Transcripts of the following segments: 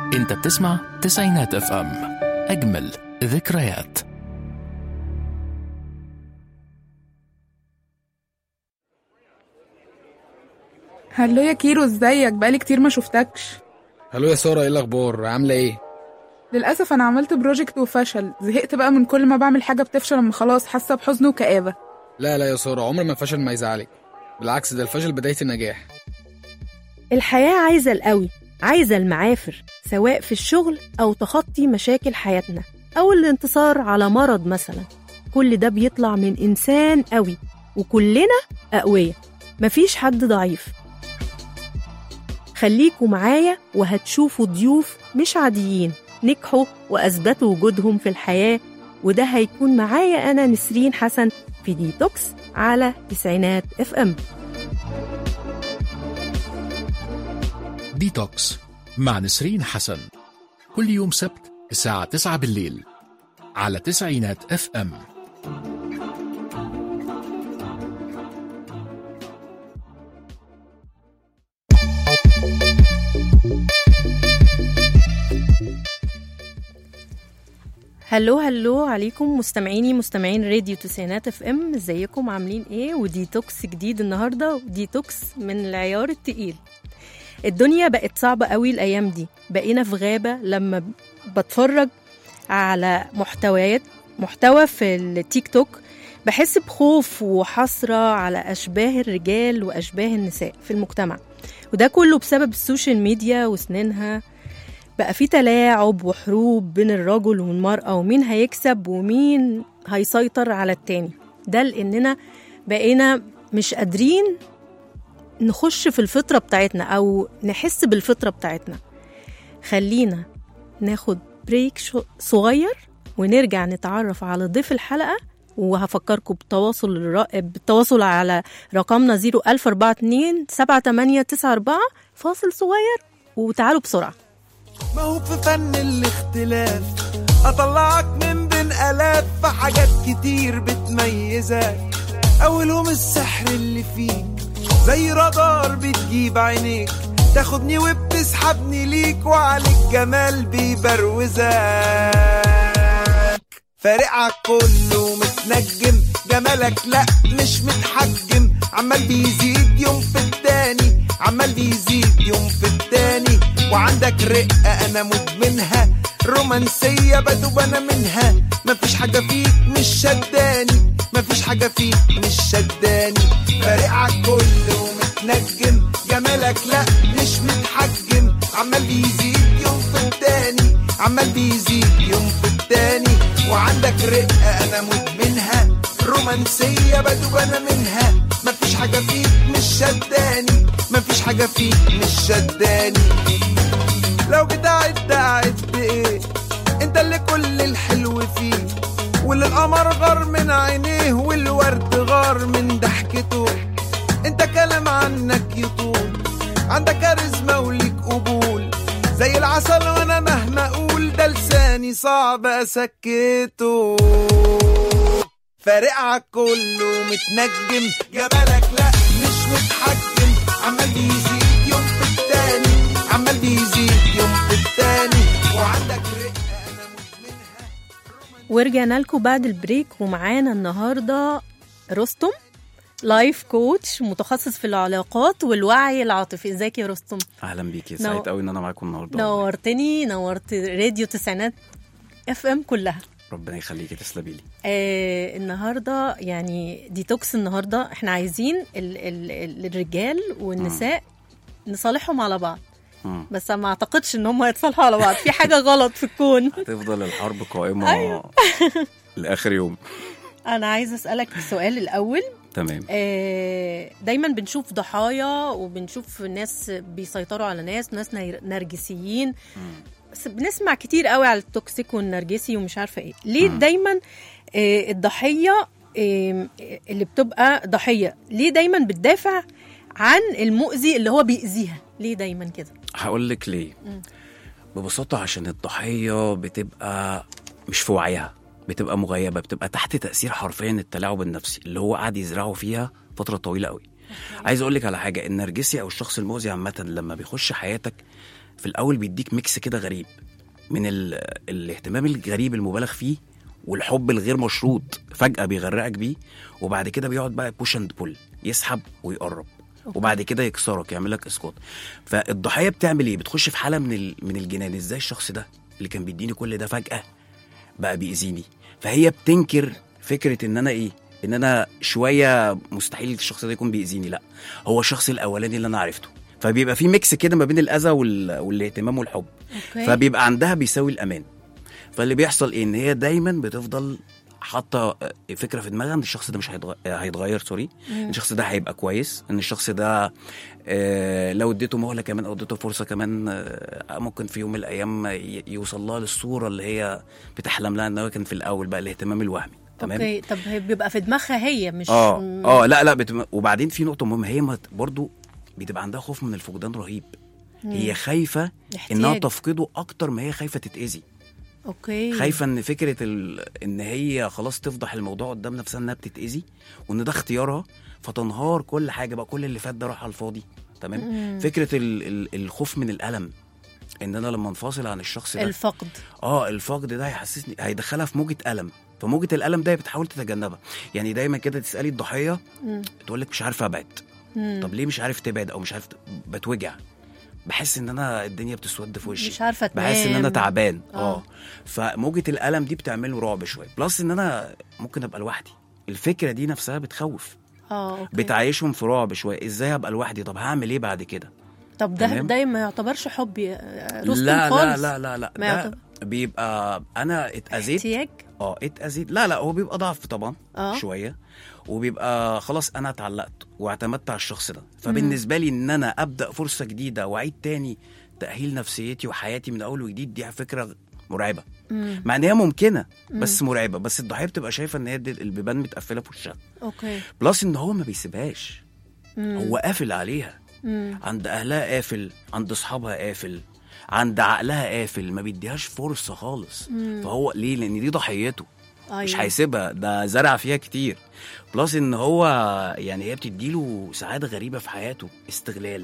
انت بتسمع تسعينات اف ام اجمل ذكريات هلو يا كيرو ازيك بقالي كتير ما شفتكش هلو يا سارة ايه الأخبار عاملة ايه؟ للأسف أنا عملت بروجكت وفشل زهقت بقى من كل ما بعمل حاجة بتفشل أما خلاص حاسة بحزن وكآبة لا لا يا سارة عمر ما الفشل ما يزعلك بالعكس ده الفشل بداية النجاح الحياة عايزة القوي عايزة المعافر سواء في الشغل أو تخطي مشاكل حياتنا أو الانتصار على مرض مثلا كل ده بيطلع من إنسان قوي وكلنا أقوياء مفيش حد ضعيف خليكوا معايا وهتشوفوا ضيوف مش عاديين نجحوا وأثبتوا وجودهم في الحياة وده هيكون معايا أنا نسرين حسن في ديتوكس على تسعينات اف ام ديتوكس مع نسرين حسن كل يوم سبت الساعة 9 بالليل على تسعينات اف ام هلو هلو عليكم مستمعيني مستمعين راديو تسعينات اف ام ازيكم عاملين ايه وديتوكس جديد النهارده وديتوكس من العيار التقيل الدنيا بقت صعبة قوي الأيام دي بقينا في غابة لما بتفرج على محتويات محتوى في التيك توك بحس بخوف وحسرة على أشباه الرجال وأشباه النساء في المجتمع وده كله بسبب السوشيال ميديا وسنينها بقى في تلاعب وحروب بين الرجل والمرأة ومين هيكسب ومين هيسيطر على التاني ده لأننا بقينا مش قادرين نخش في الفطرة بتاعتنا أو نحس بالفطرة بتاعتنا خلينا ناخد بريك شو- صغير ونرجع نتعرف على ضيف الحلقة وهفكركم بالتواصل الر... بالتواصل على رقمنا 01042 7894 فاصل صغير وتعالوا بسرعة ما هو في فن الاختلاف اطلعك من بين الاف في حاجات كتير بتميزك اولهم السحر اللي فيك زي رادار بتجيب عينيك تاخدني وبتسحبني ليك وعليك جمال بيبروزك فارقعك كله متنجم جمالك لا مش متحجم عمال بيزيد يوم في التاني عمال بيزيد يوم في التاني وعندك رقة انا مدمنها رومانسية بدوب انا منها مفيش حاجة فيك مش شداني مفيش حاجة فيك مش شداني فارقعك كله متنجم جمالك لا مش متحجم عمال بيزيد يوم في التاني عمال بيزيد يوم في التاني وعندك رقة انا مدمنها رومانسية بدوب انا منها مفيش حاجة فيك مش شداني مفيش حاجة فيك مش شداني لو جيت اعد اعد ايه انت اللي كل الحلو فيه واللي القمر غار من عينيه والورد غار من ضحكته انت كلام عنك يطول عندك كاريزما وليك قبول زي العسل وانا مهما اقول ده لساني صعب اسكته فارقعك كله متنجم جمالك لا مش متحجم عمال بيزيد يوم في التاني عمال بيزيد يوم في التاني وعندك رقة انا مدمنها ورجعنا لكم بعد البريك ومعانا النهارده رستم لايف كوتش متخصص في العلاقات والوعي العاطفي ازيك يا رستم اهلا بيكي نو- سعيد قوي ان انا معاكم النهارده والله. نورتني نورت راديو تسعينات اف ام كلها ربنا يخليكي تسلمي لي آه النهارده يعني ديتوكس النهارده احنا عايزين ال ال ال الرجال والنساء نصالحهم على بعض مم. بس ما اعتقدش ان هم يتصالحوا على بعض في حاجه غلط في الكون هتفضل الحرب قائمه أيوة. لاخر يوم انا عايزه اسالك السؤال الاول تمام آه، دايما بنشوف ضحايا وبنشوف ناس بيسيطروا على ناس ناس نير- نرجسيين بس بنسمع كتير قوي على التوكسيك والنرجسي ومش عارفه ايه ليه مم. دايما آه، الضحيه آه، اللي بتبقى ضحيه ليه دايما بتدافع عن المؤذي اللي هو بيأذيها ليه دايما كده هقول لك ليه مم. ببساطه عشان الضحيه بتبقى مش في وعيها بتبقى مغيبه بتبقى تحت تاثير حرفيا التلاعب النفسي اللي هو قاعد يزرعه فيها فتره طويله قوي عايز اقول لك على حاجه النرجسي او الشخص المؤذي عامه لما بيخش حياتك في الاول بيديك ميكس كده غريب من ال... الاهتمام الغريب المبالغ فيه والحب الغير مشروط فجاه بيغرقك بيه وبعد كده بيقعد بقى بوش اند بول يسحب ويقرب وبعد كده يكسرك يعمل لك اسقاط فالضحيه بتعمل ايه بتخش في حاله من ال... من الجنان ازاي الشخص ده اللي كان بيديني كل ده فجاه بقى بيأذيني فهي بتنكر فكره ان انا ايه ان انا شويه مستحيل الشخص ده يكون بيأذيني لا هو الشخص الاولاني اللي انا عرفته فبيبقى في ميكس كده ما بين الاذى وال... والاهتمام والحب اوكي فبيبقى عندها بيساوي الامان فاللي بيحصل ايه ان هي دايما بتفضل حاطه فكره في دماغها ان الشخص ده مش هيتغير, هيتغير سوري ان الشخص ده هيبقى كويس ان الشخص ده آه، لو اديته مهله كمان او اديته فرصه كمان آه، ممكن في يوم من الايام ي- يوصل لها للصوره اللي هي بتحلم لها ان هو كان في الاول بقى الاهتمام الوهمي تمام اوكي طب هي بيبقى في دماغها هي مش اه م- اه لا لا بتم... وبعدين في نقطه مهمه هي ما- برضو بتبقى عندها خوف من الفقدان رهيب هي خايفه احتياج. انها تفقده اكتر ما هي خايفه تتاذي اوكي خايفه ان فكره ال... ان هي خلاص تفضح الموضوع قدام نفسها انها بتتاذي وان ده اختيارها فتنهار كل حاجه بقى كل اللي فات ده راح على الفاضي تمام مم. فكره ال... ال... الخوف من الالم ان انا لما انفصل عن الشخص ده الفقد اه الفقد ده هيحسسني هيدخلها في موجه الم فموجه الالم ده بتحاول تتجنبها يعني دايما كده تسالي الضحيه مم. تقول لك مش عارفه ابعد مم. طب ليه مش عارف تبعد او مش عارف ت- بتوجع بحس ان انا الدنيا بتسود في وشي مش عارفه تنام بحس ان انا تعبان آه. اه فموجه الالم دي بتعمله رعب شويه بلس ان انا ممكن ابقى لوحدي الفكره دي نفسها بتخوف اه اوكي بتعيشهم في رعب شويه ازاي ابقى لوحدي طب هعمل ايه بعد كده طب ده تمام. ده ما يعتبرش حب يا- رستم لا خالص لا لا لا لا ما ده يعتبر- بيبقى انا اتاذيت احتياج اه اتاذيت لا لا هو بيبقى ضعف طبعا اه شويه وبيبقى خلاص انا اتعلقت واعتمدت على الشخص ده فبالنسبه لي ان انا ابدا فرصه جديده واعيد تاني تاهيل نفسيتي وحياتي من اول وجديد دي فكره مرعبه مم. مع ان هي ممكنه مم. بس مرعبه بس الضحيه بتبقى شايفه ان هي دي البيبان متقفله في وشها اوكي بلس ان هو ما بيسيبهاش مم. هو قافل عليها مم. عند اهلها قافل عند اصحابها قافل عند عقلها قافل ما بيديهاش فرصه خالص مم. فهو ليه لان دي ضحيته مش أيوة. هيسيبها ده زرع فيها كتير بلس ان هو يعني هي بتديله سعاده غريبه في حياته استغلال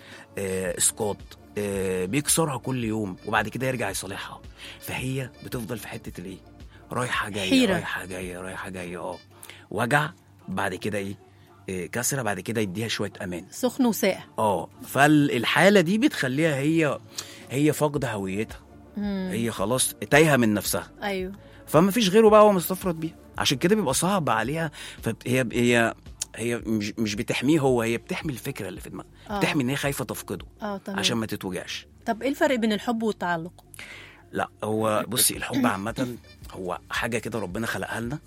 آه، اسقاط آه، بيكسرها كل يوم وبعد كده يرجع يصالحها فهي بتفضل في حته الايه رايحه جايه حيرة. رايحه جايه رايحه جايه اه وجع بعد كده ايه آه، كسره بعد كده يديها شويه امان سخن وساقع اه فالحاله دي بتخليها هي هي فاقده هويتها مم. هي خلاص تايهه من نفسها ايوه فما فيش غيره بقى هو مستفرد بيها عشان كده بيبقى صعب عليها فهي هي هي مش مش بتحميه هو هي بتحمي الفكره اللي في دماغها آه. بتحمي ان هي خايفه تفقده اه تمام عشان ما تتوجعش طب ايه الفرق بين الحب والتعلق لا هو بصي الحب عامه هو حاجه كده ربنا خلقها لنا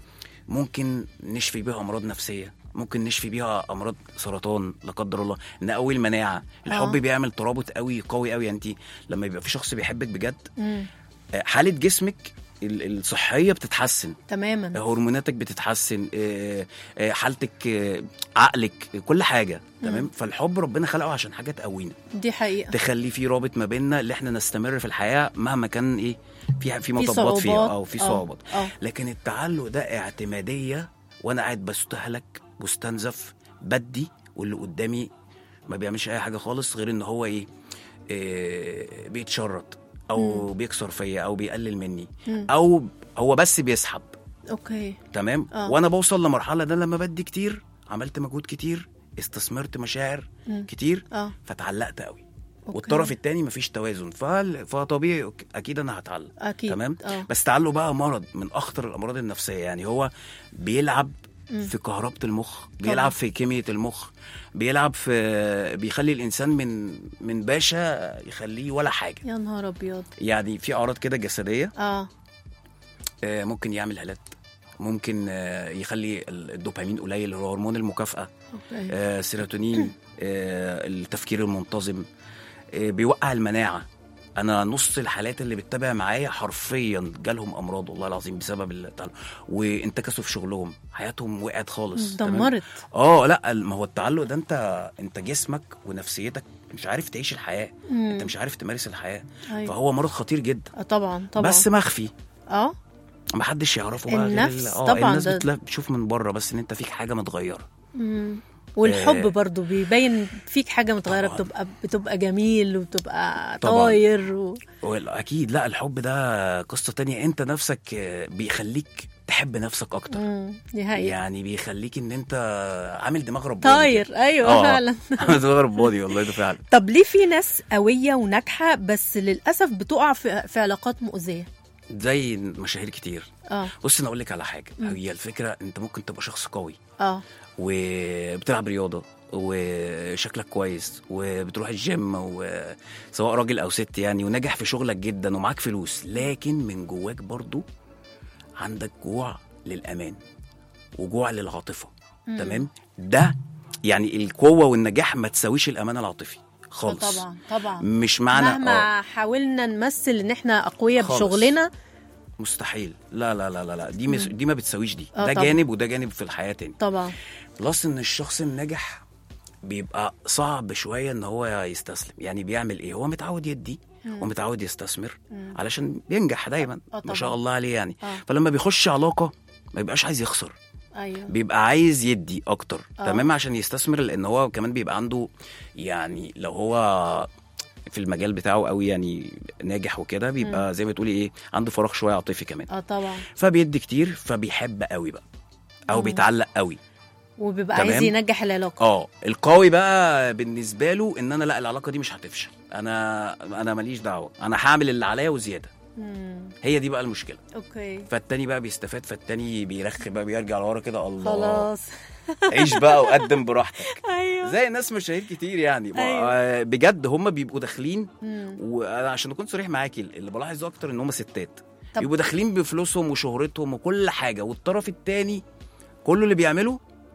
ممكن نشفي بيها امراض نفسيه ممكن نشفي بيها امراض سرطان لا قدر الله نقوي المناعه الحب آه. بيعمل ترابط قوي قوي قوي يعني انت لما يبقى في شخص بيحبك بجد مم. آه، حاله جسمك ال- الصحيه بتتحسن تماما هرموناتك بتتحسن آه، آه، حالتك آه، عقلك كل حاجه تمام فالحب ربنا خلقه عشان حاجه تقوينا دي حقيقه تخلي في رابط ما بيننا اللي احنا نستمر في الحياه مهما كان ايه في في في مطبات فيها صعوبات او في آه، صعوبات اه لكن التعلق ده اعتماديه وانا قاعد بستهلك بستنزف بدي واللي قدامي ما بيعملش اي حاجه خالص غير ان هو ايه, إيه بيتشرط او بيكسر فيا او بيقلل مني مم. او هو بس بيسحب اوكي تمام آه. وانا بوصل لمرحله ده لما بدي كتير عملت مجهود كتير استثمرت مشاعر مم. كتير اه فتعلقت قوي أوكي. والطرف التاني مفيش توازن فال- فطبيعي أوك- اكيد انا هتعلق اكيد تمام اه بس تعلق بقى مرض من اخطر الامراض النفسيه يعني هو بيلعب مم. في كهربة المخ بيلعب في كيمياء المخ بيلعب في بيخلي الانسان من من باشا يخليه ولا حاجه يا نهار ابيض يعني في اعراض كده جسديه اه آه، ممكن يعمل هالات ممكن آه، يخلي الدوبامين قليل اللي هو هرمون المكافاه اوكي آه، سيروتونين آه، التفكير المنتظم آه، بيوقع المناعه انا نص الحالات اللي بتتابع معايا حرفيا جالهم امراض والله العظيم بسبب التعلق وانتكسوا في شغلهم حياتهم وقعت خالص تمام؟ دمرت اه لا ما هو التعلق ده انت انت جسمك ونفسيتك مش عارف تعيش الحياه مم. انت مش عارف تمارس الحياه أيوة. فهو مرض خطير جدا آه طبعا طبعا بس مخفي اه محدش يعرفه بقى غير النفس ال- اه طبعاً الناس ده- بتلا- بتشوف من بره بس ان انت فيك حاجه متغيره مم. والحب آه، برضو بيبين فيك حاجه متغيره طبعاً. بتبقى بتبقى جميل وبتبقى طبعاً. طاير و... اكيد لا الحب ده قصه تانية انت نفسك آه، بيخليك تحب نفسك اكتر مم، دي حقيقه يعني بيخليك ان انت عامل دماغ رباني طاير ايوه آه. فعلا عامل دماغ رباني والله ده فعلا طب ليه في ناس قويه وناجحه بس للاسف بتقع في, في علاقات مؤذيه زي مشاهير كتير اه بص انا اقول لك على حاجه هي الفكره انت ممكن تبقى شخص قوي اه وبتلعب رياضه وشكلك كويس وبتروح الجيم وسواء راجل او ست يعني وناجح في شغلك جدا ومعاك فلوس لكن من جواك برضو عندك جوع للامان وجوع للعاطفه تمام ده يعني القوه والنجاح ما تساويش الامان العاطفي خالص طبعا طبعا مش معنى آه. مهما حاولنا نمثل ان احنا اقوياء خالص. بشغلنا مستحيل لا لا لا لا, لا. دي مس... دي ما بتساويش دي آه ده طبعا. جانب وده جانب في الحياه تاني طبعا بلس ان الشخص الناجح بيبقى صعب شويه ان هو يستسلم يعني بيعمل ايه هو متعود يدي ومتعود يستثمر علشان بينجح دايما آه طبعا. ما شاء الله عليه يعني آه. فلما بيخش علاقه ما بيبقاش عايز يخسر ايوه بيبقى عايز يدي اكتر آه. تمام عشان يستثمر لان هو كمان بيبقى عنده يعني لو هو في المجال بتاعه قوي يعني ناجح وكده بيبقى زي ما تقولي ايه عنده فراغ شويه عاطفي كمان اه طبعا فبيدي كتير فبيحب قوي بقى او بيتعلق قوي وبيبقى تمام. عايز ينجح العلاقه اه القوي بقى بالنسبه له ان انا لا العلاقه دي مش هتفشل انا انا ماليش دعوه انا هعمل اللي عليا وزياده مم. هي دي بقى المشكله اوكي فالتاني بقى بيستفاد فالتاني بيرخي بقى بيرجع لورا كده الله خلاص عيش بقى وقدم براحتك ايوه زي ناس مشاهير كتير يعني ما- أيوة. آه، بجد هم بيبقوا داخلين مم. وانا عشان اكون صريح معاكي اللي بلاحظه اكتر ان هم ستات طب- بيبقوا داخلين بفلوسهم وشهرتهم وكل حاجه والطرف التاني كله اللي بيعمله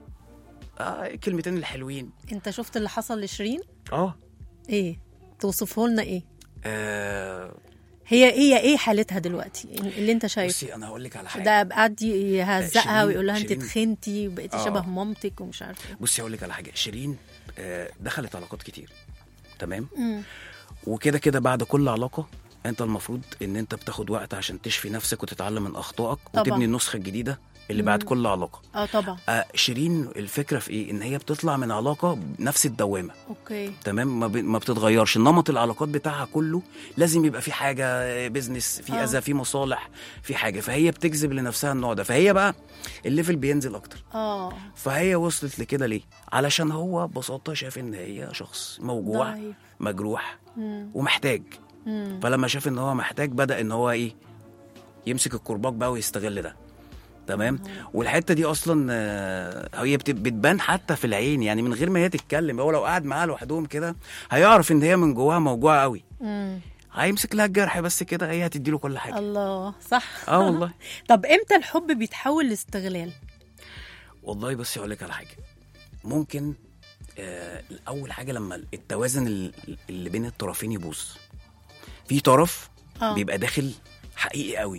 آه الكلمتين الحلوين انت شفت اللي حصل لشيرين اه ايه توصفه لنا ايه آه، هي هي ايه حالتها دلوقتي اللي انت شايفه بصي انا هقول لك على حاجه ده قعد يهزقها شيرين- ويقول لها انت شيرين- تخنتي وبقيتي آه. شبه مامتك ومش عارفه ايه بصي هقول لك على حاجه شيرين آه، دخلت علاقات كتير تمام مم. وكده كده بعد كل علاقه انت المفروض ان انت بتاخد وقت عشان تشفي نفسك وتتعلم من اخطائك طبعا. وتبني النسخه الجديده اللي بعد كل علاقه اه طبعا آه شيرين الفكره في ايه ان هي بتطلع من علاقه بنفس الدوامه اوكي تمام ما, ب... ما بتتغيرش نمط العلاقات بتاعها كله لازم يبقى في حاجه بيزنس في آه. اذى في مصالح في حاجه فهي بتجذب لنفسها النوع ده فهي بقى الليفل بينزل اكتر اه فهي وصلت لكده ليه علشان هو ببساطه شاف ان هي شخص موجوع ضعيف. مجروح مم. ومحتاج مم. فلما شاف ان هو محتاج بدا ان هو ايه يمسك الكرباج بقى ويستغل ده تمام والحته دي اصلا آه، هي بت- بتبان حتى في العين يعني من غير ما هي تتكلم هو لو قعد معاها لوحدهم كده هيعرف ان هي من جواها موجوعه قوي مم. هيمسك لها الجرح بس كده هي هتديله كل حاجه الله صح اه والله طب امتى الحب بيتحول لاستغلال والله بصي اقول لك على حاجه ممكن آه اول حاجه لما التوازن ال- اللي بين الطرفين يبوظ في طرف آه. بيبقى داخل حقيقي قوي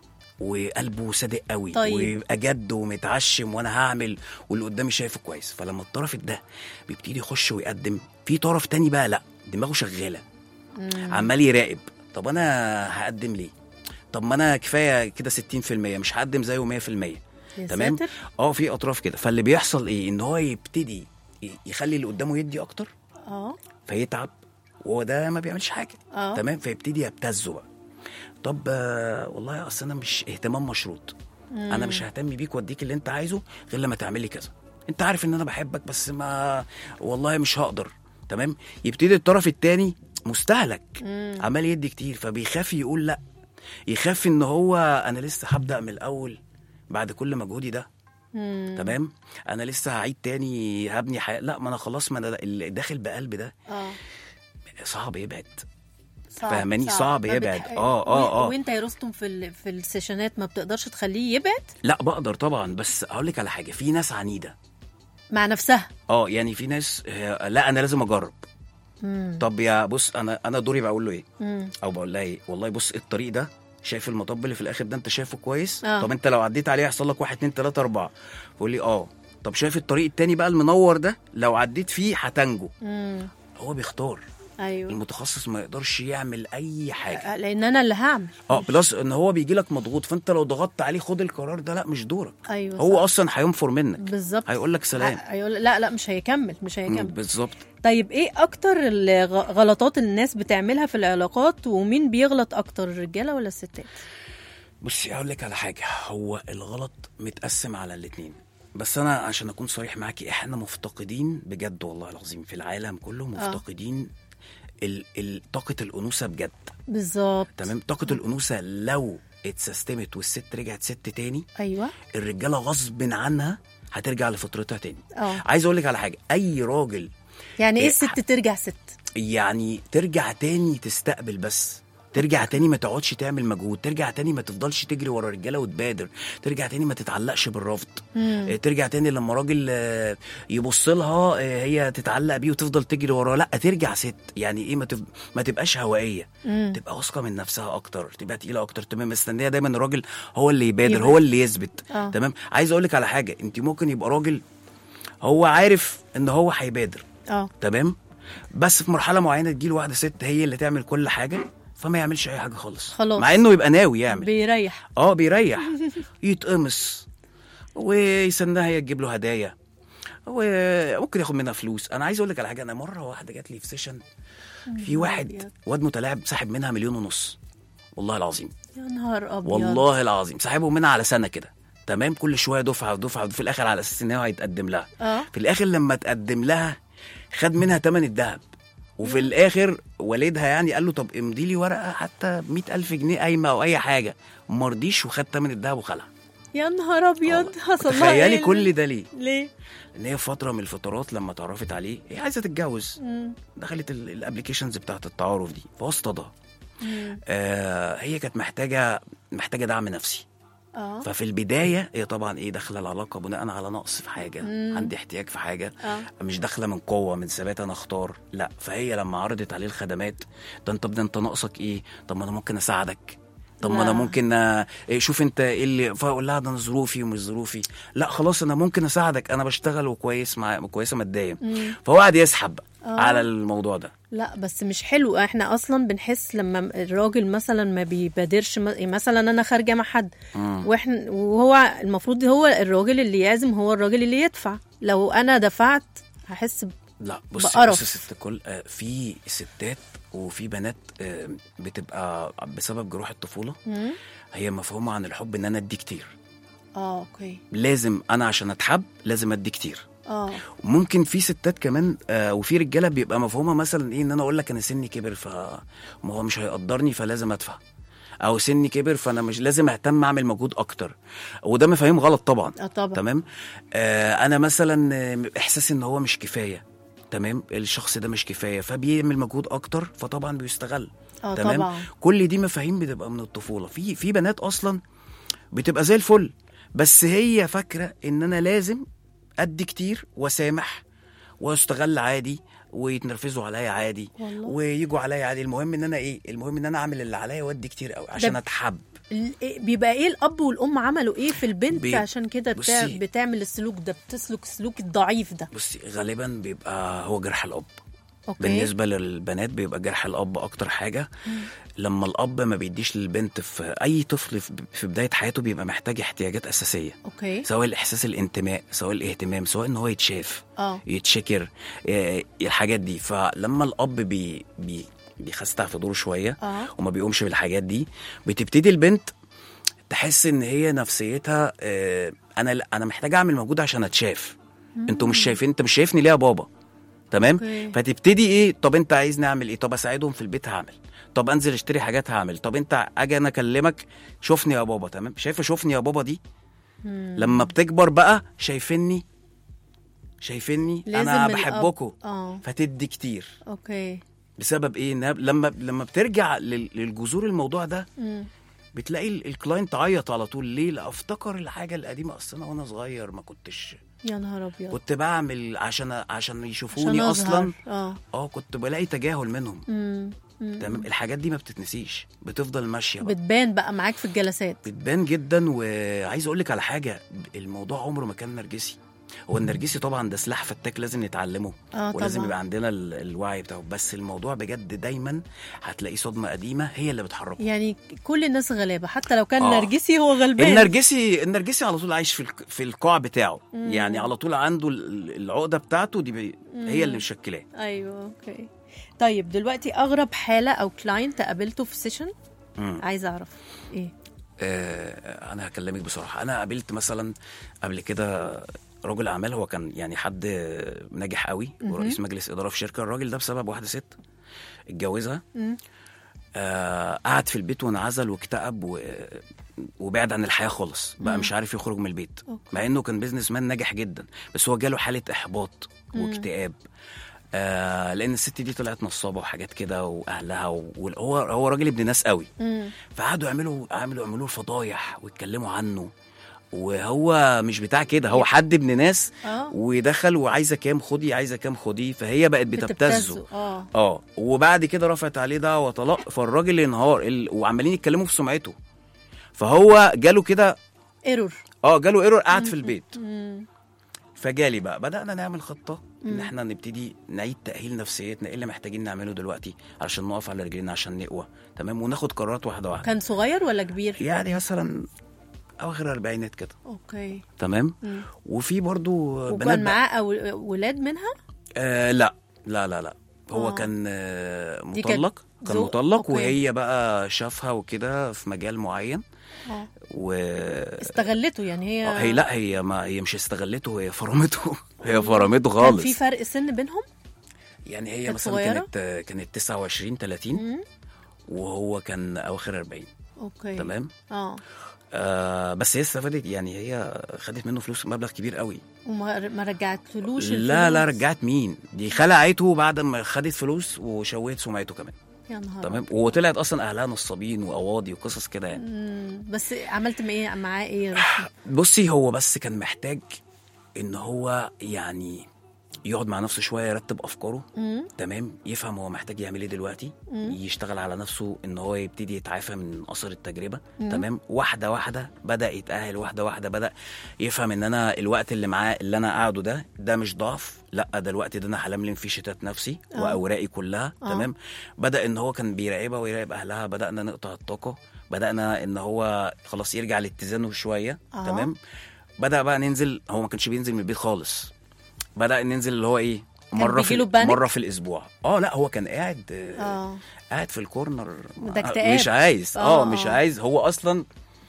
وقلبه صادق قوي طيب. ويبقى جد ومتعشم وانا هعمل واللي قدامي شايفه كويس فلما الطرف ده بيبتدي يخش ويقدم في طرف تاني بقى لا دماغه شغاله عمال يراقب طب انا هقدم ليه طب ما انا كفايه كده 60% مش هقدم زيه 100% يا تمام ساتر. اه في اطراف كده فاللي بيحصل ايه ان هو يبتدي ي- يخلي اللي قدامه يدي اكتر اه فيتعب وهو ده ما بيعملش حاجه اه تمام فيبتدي يبتزه بقى طب آه، والله اصل انا مش اهتمام مشروط انا مش ههتم بيك واديك اللي انت عايزه غير لما تعمل لي كذا انت عارف ان انا بحبك بس ما والله مش هقدر تمام يبتدي الطرف التاني مستهلك عمال يدي كتير فبيخاف يقول لا يخاف ان هو انا لسه هبدا من الاول بعد كل مجهودي ده مم. تمام انا لسه هعيد تاني هبني حياه لا ما انا خلاص ما انا اللي داخل بقلب ده اه صعب يبعد صعب فاهماني؟ صعب ما يبعد. بتح- آه، آه، و- آه. وانت يا رستم في ال... في السيشنات ما بتقدرش تخليه يبعد لا بقدر طبعا بس اقول لك على حاجه في ناس عنيده مع نفسها اه يعني في ناس آه، لا انا لازم اجرب مم. طب يا بص انا انا دوري بقول له ايه مم. او بقول لها ايه والله بص الطريق ده شايف المطب اللي في الاخر ده انت شايفه كويس آه. طب انت لو عديت عليه هيحصل لك واحد اتنين تلاته اربعه بقول لي اه طب شايف الطريق التاني بقى المنور ده لو عديت فيه هتنجو مم. هو بيختار ايوه المتخصص ما يقدرش يعمل اي حاجه آه، لان انا اللي هعمل اه بلس ان هو بيجي لك مضغوط فانت لو ضغطت عليه خد القرار ده لا مش دورك ايوه هو صح. اصلا هينفر منك بالظبط هيقول لك سلام هيقول لا لا مش هيكمل مش مم، هيكمل بالظبط طيب ايه اكتر الغلطات الناس بتعملها في العلاقات ومين بيغلط اكتر الرجاله ولا الستات بصي اقول لك على حاجه هو الغلط متقسم على الاتنين بس انا عشان اكون صريح معاكي احنا مفتقدين بجد والله العظيم في العالم كله مفتقدين ال- ال- طاقه الانوثه بجد بالظبط تمام طاقه الانوثه لو اتسستمت والست رجعت ست تاني ايوه الرجاله غصب عنها هترجع لفطرتها تاني اه عايز اقول لك على حاجه اي راجل يعني ايه إيه، الست ترجع ست يعني ترجع تاني تستقبل بس ترجع تاني ما تقعدش تعمل مجهود ترجع تاني ما تفضلش تجري ورا رجاله وتبادر ترجع تاني ما تتعلقش بالرفض آه، ترجع تاني لما راجل آه، يبص لها آه، هي تتعلق بيه وتفضل تجري وراه لا ترجع ست يعني ايه ما, تف... ما تبقاش هوائيه مم. تبقى واثقه من نفسها اكتر تبقى تقيله اكتر تمام مستنيه دايما الراجل هو اللي يبادر يبقى- هو اللي يثبت آه. تمام عايز اقول لك على حاجه انت ممكن يبقى راجل هو عارف ان هو هيبادر اه تمام بس في مرحله معينه تجيله واحده ست هي اللي تعمل كل حاجه فما يعملش اي حاجه خالص خلاص. مع انه يبقى ناوي يعمل بيريح اه بيريح يتقمص ويستناها هي تجيب له هدايا وممكن ياخد منها فلوس انا عايز اقول لك على حاجه انا مره واحده جات لي في سيشن في واحد أبيض. واد متلاعب ساحب منها مليون ونص والله العظيم يا نهار ابيض والله العظيم ساحبه منها على سنه كده تمام كل شويه دفعه ودفعه وفي الاخر على اساس ان هو هيتقدم لها اه في الاخر لما تقدم لها خد منها تمن الذهب وفي الاخر والدها يعني قال له طب امضي لي ورقه حتى ب ألف جنيه قايمه او اي حاجه ما رضيش وخد تمن الذهب وخلع يا نهار ابيض حصل لها تخيلي إيه؟ كل ده ليه ليه ان هي فتره من الفترات لما اتعرفت عليه هي عايزه تتجوز مم. دخلت الابلكيشنز بتاعت التعارف دي فاصطدها مم. آه هي كانت محتاجه محتاجه دعم نفسي اه ففي البدايه هي طبعا ايه داخله العلاقه بناء على نقص في حاجه مم. عندي احتياج في حاجه اه مش داخله من قوه من ثبات انا اختار لا فهي لما عرضت عليه الخدمات ده انت ده انت ناقصك ايه طب ما انا ممكن اساعدك طب ما انا لا. ممكن آه، إيه، شوف انت ايه اللي فاقول لها ده انا ظروفي ومش ظروفي لا خلاص انا ممكن اساعدك انا بشتغل وكويس مع كويسه ماديا مم. فهو قعد يسحب آه. على الموضوع ده لا بس مش حلو احنا اصلا بنحس لما الراجل مثلا ما بيبادرش م- مثلا انا خارجه مع حد مم. واحنا وهو المفروض هو الراجل اللي يعزم هو الراجل اللي يدفع لو انا دفعت هحس ب... لا بص بقرف. بص يا ست الكل آه، في ستات وفي بنات آه، بتبقى بسبب جروح الطفوله مم. هي مفهومه عن الحب ان انا ادي كتير اه اوكي لازم انا عشان اتحب لازم ادي كتير اه ممكن في ستات كمان آه وفي رجاله بيبقى مفهومه مثلا ايه ان انا اقول لك انا سني كبر ف ما هو مش هيقدرني فلازم ادفع او سني كبر فانا مش لازم اهتم اعمل مجهود اكتر وده مفاهيم غلط طبعا اه طبعا تمام آه انا مثلا آه، احساس ان هو مش كفايه تمام الشخص ده مش كفايه فبيعمل مجهود اكتر فطبعا بيستغل اه تمام طبعا كل دي مفاهيم بتبقى من الطفوله في في بنات اصلا بتبقى زي الفل بس هي فاكره ان انا لازم ادي كتير واسامح واستغل عادي ويتنرفزوا عليا عادي والله. ويجوا عليا عادي المهم ان انا ايه المهم ان انا اعمل اللي عليا وادي كتير قوي عشان ده- اتحب ال- إيه- بيبقى ايه الاب والام عملوا ايه في البنت بي- عشان كده بتاع بصي. بتعمل السلوك ده بتسلك السلوك الضعيف ده بصي غالبا بيبقى هو جرح الاب اوكي بالنسبه للبنات بيبقى جرح الاب اكتر حاجه لما الاب ما بيديش للبنت في اي طفل في- في بدايه حياته بيبقى محتاج احتياجات اساسيه اوكي سواء الاحساس الانتماء سواء الاهتمام سواء ان هو يتشاف اه يتشكر آه، الحاجات دي فلما الاب بي بي بيخستع في دوره شويه اه وما بيقومش بالحاجات دي بتبتدي البنت تحس ان هي نفسيتها آه، انا انا محتاج اعمل مجهود عشان اتشاف انتوا مش شايفين انت مش شايفني ليه يا بابا تمام أوكي. فتبتدي ايه طب انت عايزني اعمل ايه طب اساعدهم في البيت هعمل طب انزل اشتري حاجات هعمل طب انت اجي انا اكلمك شوفني يا بابا تمام شايفه شوفني يا بابا دي لما بتكبر بقى شايفيني شايفيني لازم انا الأب- بحبكم اه فتدي كتير اوكي بسبب ايه إنها لما لما بترجع لل- للجذور الموضوع ده مم. بتلاقي ال- الكلاينت عيط على طول ليه لا افتكر الحاجه القديمه اصل انا وانا صغير ما كنتش يا نهار ابيض كنت بعمل عشان عشان عشان يشوفوني أظهر. اصلا اه اه كنت بلاقي تجاهل منهم مم. مم. تمام الحاجات دي ما بتتنسيش بتفضل ماشيه بقى. بتبان بقى معاك في الجلسات بتبان جدا وعايز اقول لك على حاجه الموضوع عمره ما كان نرجسي هو النرجسي طبعا ده سلاح فتاك لازم نتعلمه اه ولازم طبعا يبقى عندنا ال- الوعي بتاعه بس الموضوع بجد دايما هتلاقي صدمه قديمه هي اللي بتحركه يعني كل الناس غلابه حتى لو كان آه. نرجسي هو غلبان النرجسي النرجسي على طول عايش في الك- في القاع بتاعه مم. يعني على طول عنده ال- العقده بتاعته دي بي- هي اللي مشكلاه ايوه اوكي طيب دلوقتي اغرب حاله او كلاينت قابلته في سيشن مم. عايزه اعرف ايه آه، انا هكلمك بصراحه انا قابلت مثلا قبل كده رجل اعمال هو كان يعني حد ناجح قوي ورئيس مجلس اداره في شركه الراجل ده بسبب واحده ست اتجوزها مم. آه قعد في البيت وانعزل واكتئب و... وبعد عن الحياه خالص بقى مش عارف يخرج من البيت أوكي. مع انه كان بيزنس مان ناجح جدا بس هو جاله حاله احباط واكتئاب آه لان الست دي طلعت نصابه وحاجات كده واهلها وهو هو راجل ابن ناس قوي مم. فقعدوا يعملوا عملوا يعملوا له فضايح ويتكلموا عنه وهو مش بتاع كده هو حد ابن ناس اه ودخل وعايزه كام خدي عايزه كام خدي فهي بقت بتبتزه اه اه وبعد كده رفعت عليه دعوه طلاق فالراجل انهار ال... وعمالين يتكلموا في سمعته فهو جاله كده ايرور اه جاله ايرور قعد في البيت مم. فجالي بقى بدانا نعمل خطه ان احنا نبتدي نعيد تاهيل نفسيتنا ايه اللي محتاجين نعمله دلوقتي علشان نقف على رجلينا عشان نقوى تمام وناخد قرارات واحده واحده كان صغير ولا كبير يعني مثلا اواخر الاربعينات كده اوكي تمام مم. وفي برضو بنات وكان بقى- معاه أو ولاد منها آه لا لا لا لا هو آه. آه. كان آه دي كانت مطلق كان ذوق؟ مطلق أوكي. وهي بقى شافها وكده في مجال معين اه و استغلته يعني هي آه، هي لا هي ما هي مش استغلته هي فرمته هي فرمته كان خالص في فرق سن بينهم يعني هي كانت مثلا صغيرة؟ كانت آه، كانت 29 30 مم. وهو كان اواخر 40 اوكي تمام اه آه بس هي استفادت يعني هي خدت منه فلوس مبلغ كبير قوي وما ما رجعتلوش لا لا الفلوس؟ رجعت مين دي خلعته بعد ما خدت فلوس وشوهت سمعته كمان يا نهار تمام وطلعت اصلا اهلها نصابين وقواضي وقصص كده يعني مم. بس عملت ايه معاه ايه يا رشدي؟ بصي هو بس كان محتاج ان هو يعني يقعد مع نفسه شويه يرتب افكاره مم. تمام يفهم هو محتاج يعمل ايه دلوقتي يشتغل على نفسه ان هو يبتدي يتعافى من اثر التجربه تمام واحده واحده بدا يتاهل واحده واحده بدا يفهم ان انا الوقت اللي معاه اللي انا قاعده ده ده مش ضعف لا ده الوقت ده انا هلملم فيه شتات نفسي آه. واوراقي كلها آه. تمام بدا ان هو كان بيراقبها ويراقب اهلها بدانا نقطع الطاقه بدانا ان هو خلاص يرجع لاتزانه شويه آه. تمام بدا بقى ننزل هو ما كانش بينزل من البيت خالص بدا ننزل اللي هو ايه مره في بيجيله بانيك؟ مره في الاسبوع اه لا هو كان قاعد آه. اه قاعد في الكورنر ده اكتئاب. مش عايز آه، اه مش آه. عايز هو اصلا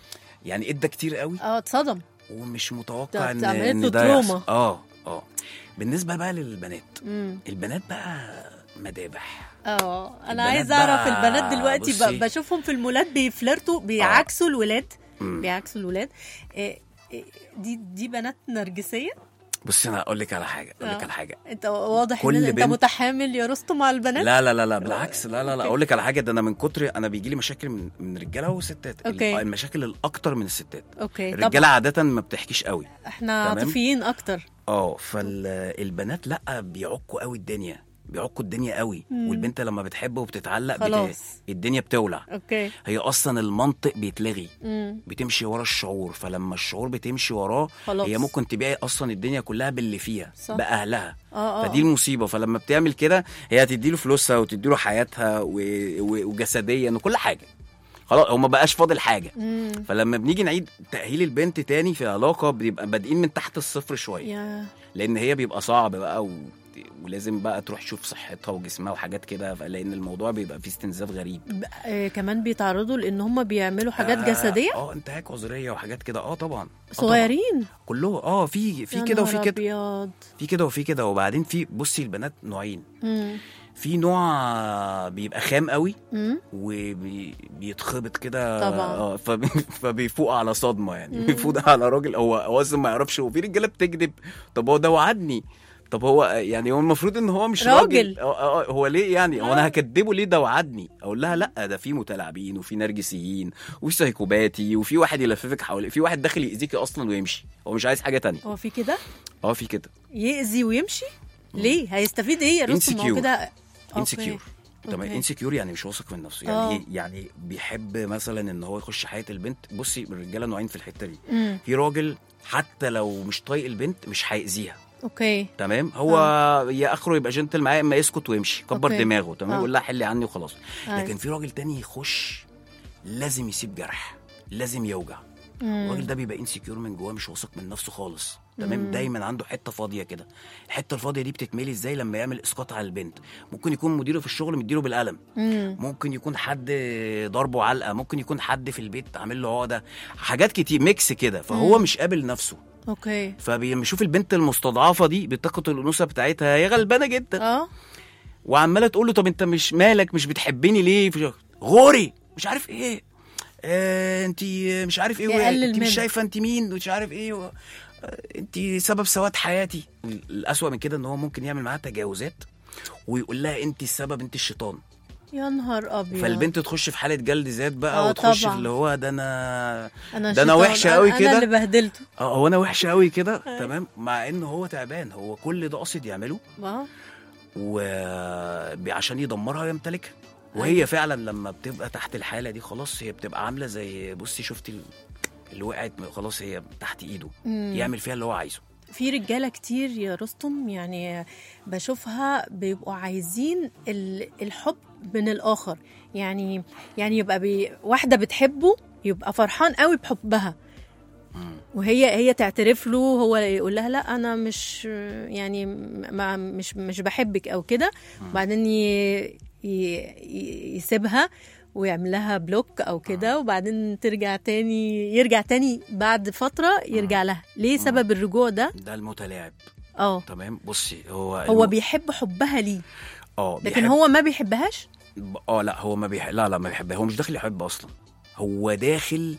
يعني ادى كتير قوي اه اتصدم ومش ده متوقع ان اتعملت له ان ده تروما. يحصل. اه اه بالنسبه بقى للبنات مم. البنات بقى مدابح اه انا البنات عايزه اعرف بقى- البنات دلوقتي ب- بصي. بشوفهم في المولات بيفلرتوا بيعكسوا الولاد مم. بيعكسوا الولاد إيه إيه دي دي بنات نرجسيه بص انا اقول لك على حاجه اقول لك آه. على حاجه انت واضح كل ان انت بنت- متحامل يا رستم على البنات لا لا لا لا بالعكس لا لا لا أوكي. اقول لك على حاجه ده انا من كتر انا بيجي لي مشاكل من من رجاله وستات أوكي. المشاكل الاكتر من الستات اوكي الرجاله طبعا عاده ما بتحكيش قوي احنا تمام. عاطفيين اكتر اه فالبنات لا بيعكوا قوي الدنيا بيعكوا الدنيا قوي مم. والبنت لما بتحب وبتتعلق بت... خلاص. الدنيا بتولع اوكي هي اصلا المنطق بيتلغي امم بتمشي ورا الشعور فلما الشعور بتمشي وراه خلاص. هي ممكن تبيع اصلا الدنيا كلها باللي فيها صح. باهلها اه اه فدي المصيبه فلما بتعمل كده هي هتديله فلوسها وتديله حياتها و... و... وجسديا وكل حاجه خلاص هو ما بقاش فاضل حاجه امم فلما بنيجي نعيد تاهيل البنت تاني في علاقه بيبقى بادئين من تحت الصفر شويه يا لان هي بيبقى صعب بقى و... ولازم بقى تروح تشوف صحتها وجسمها وحاجات كده لان الموضوع بيبقى فيه استنزاف غريب ب- آه كمان بيتعرضوا لان هم بيعملوا حاجات آه، جسديه اه انتهاك عذريه وحاجات كده اه طبعا آه طبعاً. صغيرين كله اه في في يا كده وفي نهار كده أبيض. في كده وفي كده وبعدين في بصي البنات نوعين مم. في نوع بيبقى خام قوي مم. وبيتخبط كده طبعاً. اه فبي فبيفوق على صدمه يعني بيفوق على راجل هو هو اصلا ما يعرفش هو في رجاله بتكذب طب هو ده وعدني طب هو يعني هو المفروض ان هو مش راجل. راجل آه، آه، هو ليه يعني هو انا هكدبه ليه ده وعدني اقول لها لا ده في متلاعبين وفي نرجسيين وفي سايكوباتي وفي واحد يلففك حواليه في واحد داخل يأذيكي اصلا ويمشي هو مش عايز حاجه تانية هو في كده اه في كده يأذي ويمشي ليه هيستفيد ايه يا رستم ما هو Insecure. كده أوكي. انسكيور تمام أوكي. انسكيور يعني مش واثق من نفسه يعني آه. ايه يعني بيحب مثلا ان هو يخش حياه البنت بصي الرجاله نوعين في الحته دي مم. في راجل حتى لو مش طايق البنت مش هيأذيها اوكي تمام هو يا اخره يبقى جنتل معاه اما يسكت ويمشي كبر أوكي. دماغه تمام آه. يقول لها حلي عني وخلاص أيوة. لكن في راجل تاني يخش لازم يسيب جرح لازم يوجع مم. الراجل ده بيبقى انسكيور من جواه مش واثق من نفسه خالص تمام دايما عنده حته فاضيه كده الحته الفاضيه دي بتتملي ازاي لما يعمل اسقاط على البنت ممكن يكون مديره في الشغل مديله بالقلم مم. ممكن يكون حد ضربه علقه ممكن يكون حد في البيت عامل له عقده حاجات كتير ميكس كده فهو مش قابل نفسه اوكي فبيشوف البنت المستضعفه دي بطاقه الانوثه بتاعتها هي غلبانه جدا اه وعماله تقول له طب انت مش مالك مش بتحبني ليه في- غوري مش عارف ايه آه انت مش عارف ايه يقلل انت منه. مش شايفه انت مين مش عارف ايه و... آه، انت سبب سواد حياتي الاسوأ من كده ان هو ممكن يعمل معاها تجاوزات ويقول لها انت السبب انت الشيطان يا نهار ابيض فالبنت تخش في حاله جلد ذات بقى آه، وتخش طبعا. في اللي هو ده انا انا ده أنا شيطان. وحشة أوي انا كده. اللي بهدلته اه هو انا وحش قوي كده تمام مع ان هو تعبان هو كل ده قصد يعمله اه وعشان يدمرها ويمتلكها وهي فعلا لما بتبقى تحت الحاله دي خلاص هي بتبقى عامله زي بصي شفتي ال- اللي وقعت خلاص هي تحت ايده مم. يعمل فيها اللي هو عايزه في رجاله كتير يا رستم يعني بشوفها بيبقوا عايزين ال- الحب من الاخر يعني يعني يبقى بي واحده بتحبه يبقى فرحان قوي بحبها وهي هي تعترف له هو يقول لها لا انا مش يعني ما مش مش بحبك او كده وبعدين ي- ي- يسيبها ويعمل لها بلوك او كده وبعدين ترجع تاني يرجع تاني بعد فتره يرجع لها ليه سبب الرجوع ده ده المتلاعب اه تمام بصي هو هو الم- بيحب حبها ليه اه لكن بيحب- هو ما بيحبهاش اه لا هو ما بيح... لا لا ما بيحبها هو مش داخل يحب اصلا هو داخل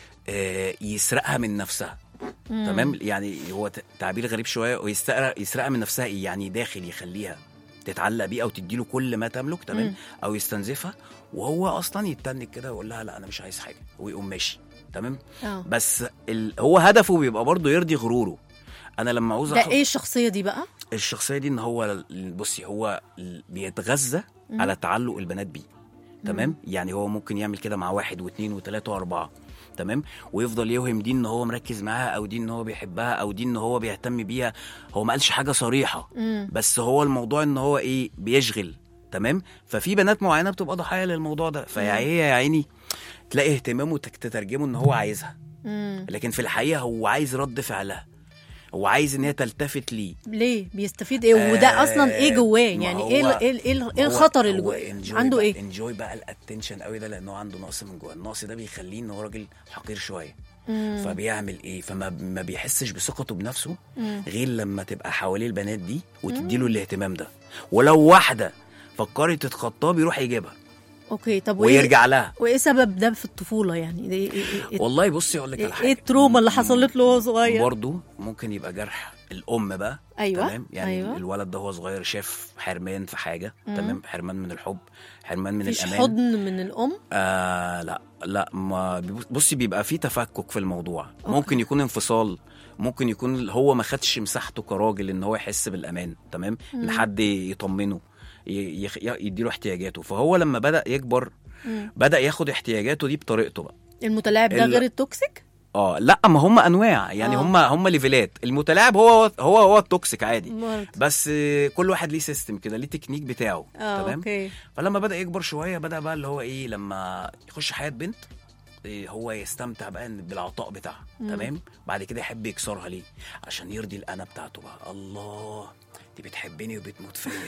آه يسرقها من نفسها تمام يعني هو ت- تعبير غريب شويه ويسرقها يسرقها من نفسها إيه؟ يعني داخل يخليها تتعلق بيه او تديله كل ما تملك تمام مم. او يستنزفها وهو اصلا يتنك كده ويقول لها لا انا مش عايز حاجه ويقوم ماشي تمام اه بس ال... هو هدفه بيبقى برضه يرضي غروره انا لما عاوز ده أخ- ايه الشخصيه دي بقى الشخصيه دي ان هو ال- بصي هو ال- بيتغذى على تعلق البنات بيه تمام يعني هو ممكن يعمل كده مع واحد واثنين وثلاثه واربعه تمام ويفضل يوهم دي ان هو مركز معاها او دي ان هو بيحبها او دي ان هو بيهتم بيها هو ما قالش حاجه صريحه مم. بس هو الموضوع ان هو ايه بيشغل تمام ففي بنات معينه بتبقى ضحايا للموضوع ده فيا هي يا عيني تلاقي اهتمامه تك- تترجمه ان هو عايزها مم. لكن في الحقيقه هو عايز رد فعلها هو عايز ان هي تلتفت ليه ليه بيستفيد ايه وده آه، اصلا ايه جواه ما يعني هو- ايه ال- ايه ال- ايه ال- هو- ايه الخطر اللي هو جواه enjoy عنده بقى- ايه انجوي بقى الاتنشن قوي ده لان هو عنده نقص من جوه النقص ده بيخليه ان هو راجل حقير شويه مم. فبيعمل ايه فما ما بيحسش بثقته بنفسه مم. غير لما تبقى حواليه البنات دي وتديله الاهتمام ده ولو واحده فكرت تتخطاه بيروح يجيبها اوكي طب وايه ويرجع لها وايه سبب ده في الطفوله يعني ده ايه ايه, إيه, والله بصي اقول لك على إيه, حاجه إيه التروما اللي حصلت له وهو صغير برضه ممكن يبقى جرح الام بقى أيوة، تمام يعني أيوة. أيوة. الولد ده هو صغير شاف حرمان في حاجه تمام حرمان من الحب حرمان من مفيش الامان حضن من الام آه لا لا ما بيبص- بصي بيبقى في تفكك في الموضوع ممكن يكون انفصال ممكن يكون هو ما خدش مساحته كراجل ان هو يحس بالامان تمام ان حد يطمنه ي- يخ- يديله احتياجاته فهو لما بدا يكبر مم. بدا ياخد احتياجاته دي بطريقته بقى المتلاعب ده ال- غير التوكسيك اه لا ما هم انواع يعني آه. هم هم ليفلات المتلاعب هو هو هو التوكسيك عادي برضه. بس آه، كل واحد ليه سيستم كده ليه تكنيك بتاعه اه تمام اوكي فلما بدا يكبر شويه بدا بقى اللي هو ايه لما يخش حياه بنت إيه هو يستمتع بقى إن- بالعطاء بتاعها تمام بعد كده يحب يكسرها ليه عشان يرضي الانا بتاعته بقى الله دي بتحبني وبتموت فيا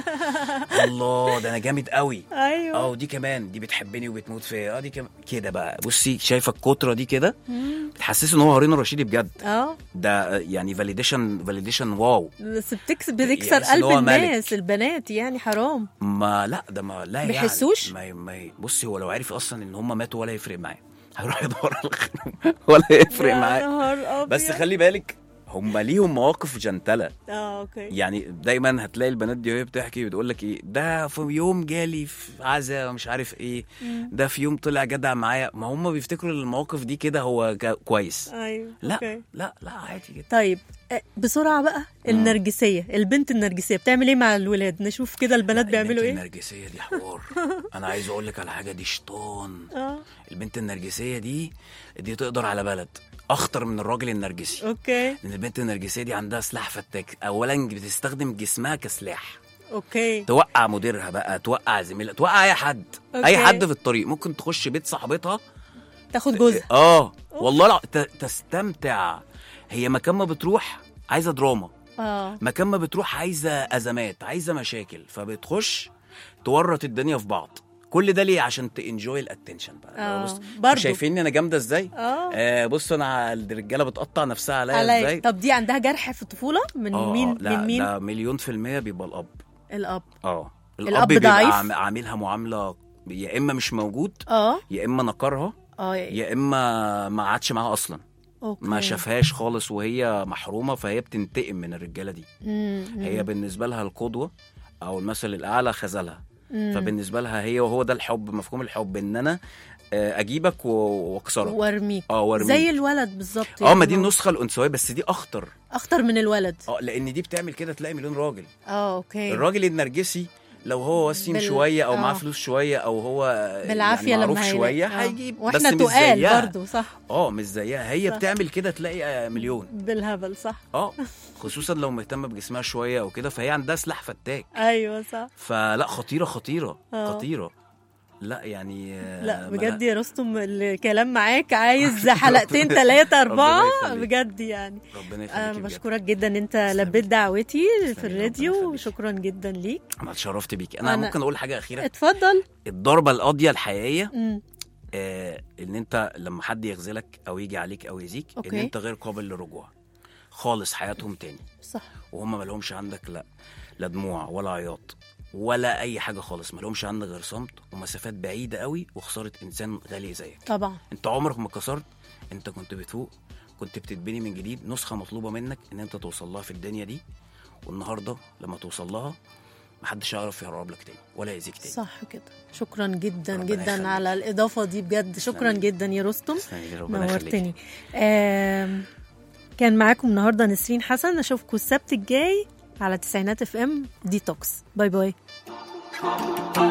الله ده انا جامد قوي ايوه اه ودي كمان دي بتحبني وبتموت فيا اه دي كمان كده بقى بصي شايفه الكتره دي كده بتحسسه ان هو هارون الرشيدي بجد اه ده يعني فاليديشن فاليديشن واو بس بتكسر بتكسر يحس إن قلب هو ملك. الناس البنات يعني حرام ما لا ده ما لا يعني بيحسوش؟ ما ما بصي هو لو عرف اصلا ان هم ماتوا ولا يفرق معاه هيروح يدور على خيرهم ولا يفرق يا معاه نهار أبيض. بس خلي بالك هم ليهم مواقف جنتله اه اوكي يعني دايما هتلاقي البنات دي وهي بتحكي بتقول لك ايه ده في يوم جالي في عزا مش عارف ايه ده في يوم طلع جدع معايا ما هم بيفتكروا ان المواقف دي كده هو جا- كويس ايوه لا أوكي. لا لا عادي جدا طيب آه، بسرعه بقى النرجسيه البنت النرجسيه بتعمل ايه مع الولاد نشوف كده البنات بيعملوا البنت ايه النرجسيه دي حوار انا عايز اقول لك على حاجه دي شيطان اه البنت النرجسيه دي دي تقدر على بلد اخطر من الراجل النرجسي اوكي لان البنت النرجسيه دي عندها سلاح فتاك اولا بتستخدم جسمها كسلاح اوكي توقع مديرها بقى توقع زميلها توقع اي حد أوكي. اي حد في الطريق ممكن تخش بيت صاحبتها تاخد جزء اه والله لا ت- تستمتع هي مكان ما بتروح عايزه دراما اه مكان ما بتروح عايزه ازمات عايزه مشاكل فبتخش تورط الدنيا في بعض كل ده ليه عشان تنجوي الاتنشن بقى آه، بص برضو. شايفيني انا جامده ازاي اه آه بص انا الرجاله بتقطع نفسها عليا علي ازاي طب دي عندها جرح في الطفوله من آه، مين لا من مين ده مليون في المية بيبقى الأب الاب اه الأب بيبقى ضعيف؟ عام- عاملها معاملة يا إما مش موجود اه يا إما نكرها اه يا إما ما قعدش معاها أصلا اوكي ما شافهاش خالص وهي محرومة فهي بتنتقم من الرجالة دي مم، مم، هي بالنسبة لها القدوة أو المثل الأعلى خذلها مم. فبالنسبة لها هي وهو ده الحب مفهوم الحب إن أنا آه، أجيبك و- وأكسرك وارميك اه وارميك زي الولد بالظبط اه ما دي يعني. النسخة الأنثوية بس دي أخطر اخطر من الولد اه لأن دي بتعمل كده تلاقي مليون راجل اه اوكي الراجل النرجسي لو هو وسيم بال- شويه او معاه آه. فلوس شويه او هو بالعافيه يعني لما معروف هيلاقي. شويه آه. هيجيب واحنا بس مش تقال زيها. برضو صح اه مش زيها هي صح. بتعمل كده تلاقي آه، مليون بالهبل صح اه خصوصا لو مهتمه بجسمها شويه او كده فهي عندها سلاح فتاك ايوه صح فلا خطيره خطيره آه. خطيره لا يعني آه، لا ما بجد أنا- يا رستم الكلام معاك عايز حلقتين ثلاثة أربعة ربنا يخليك. بجد يعني ربنا أنا يخليك بجد. بشكرك جدا إن أنت تسلمي. لبيت دعوتي في تسلمي، الراديو ربنا يخليك. شكرا جدا ليك انا اتشرفت بيك انا, أنا- ممكن اقول حاجه اخيره اتفضل الضربه القاضيه الحقيقيه مم. آه ان انت لما حد يغزلك او يجي عليك او يزيك ان أوكي. انت غير قابل للرجوع خالص حياتهم تاني صح وهم ما لهمش عندك لا لا دموع ولا عياط ولا اي حاجه خالص ما لهمش عندك غير صمت ومسافات بعيده قوي وخساره انسان غالي زيك طبعا انت عمرك ما كسرت انت كنت بتفوق كنت بتتبني من جديد نسخه مطلوبه منك ان انت توصل لها في الدنيا دي والنهارده لما توصل لها محدش يعرف يقرب لك تاني ولا يأذيك تاني صح كده شكرا جدا ربنا جدا يخليك. على الإضافة دي بجد شكرا تسلمي. جدا يا رستم تسلمي، ربنا يخليك. نورتني آم، كان معاكم النهارده نسرين حسن اشوفكم السبت الجاي على تسعينات اف ام ديتوكس باي باي